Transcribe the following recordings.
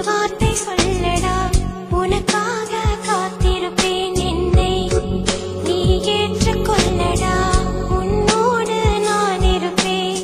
வார்த்தை சொல்லடா உனக்காக காத்திருப்பேன் என்னை நீ ஏற்றுக்கொள்ளடா உன்னோடு நான் இருப்பேன்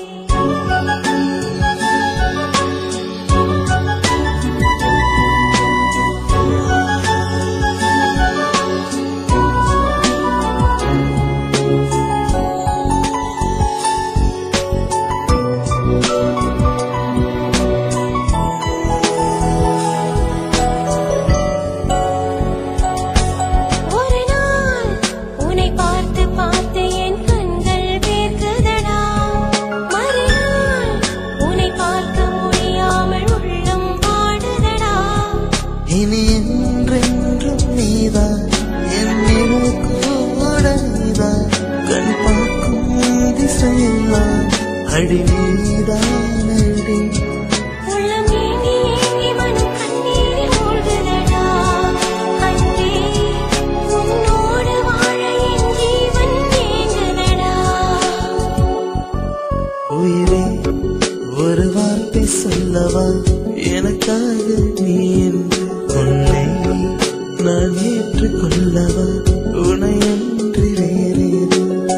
ஒரு நாள் உன்னை பார்த்து பார்த்து என் கண்கள் வேர்க்குதடா மறுநாள் உன்னை பார்க்க முடியாமல் உள்ளம் பாடுதடா இனி என்றென்றும் நீதான் என் கூட நீதான் கண் பார்க்கும் திசையெல்லாம் அடி நீதான் அடி உள்ளம் ஏங்கி ஏங்கி மனம் கண்ணீரில் மூழ்குதடா அன்பே உன்னோடு வாழ என் ஜீவன் ஏங்குதடா உயிரே ஒரு வார்த்தை சொல்லவா எனக்காக நீ என்று உன்னை நான் ஏற்றுக்கொள்ளவா உனையன்றி வேறேது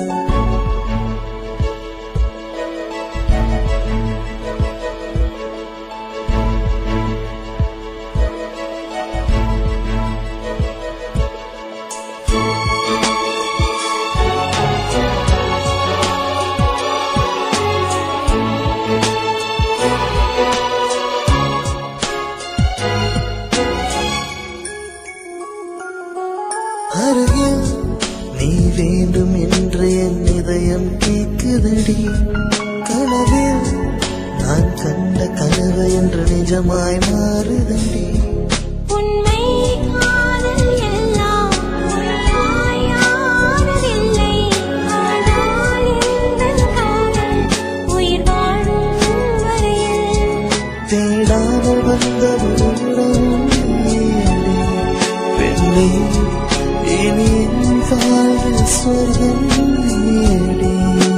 அருகில் நீ வேண்டும் என்று என் இதயம் கேட்குதடி கனவில் நான் கண்ட கனவு என்று நிஜமாய் மாறுதடி உண்மை காதல் எல்லாம் உண்மையானதில்லை ஆனால் இந்த காதல் உயிர் வாழும் வரையில் தேடாமல் வந்த உறவும் நீயடி. பெண்ணே இனி என் வாழ்வில் சொர்க்கம் நீயடி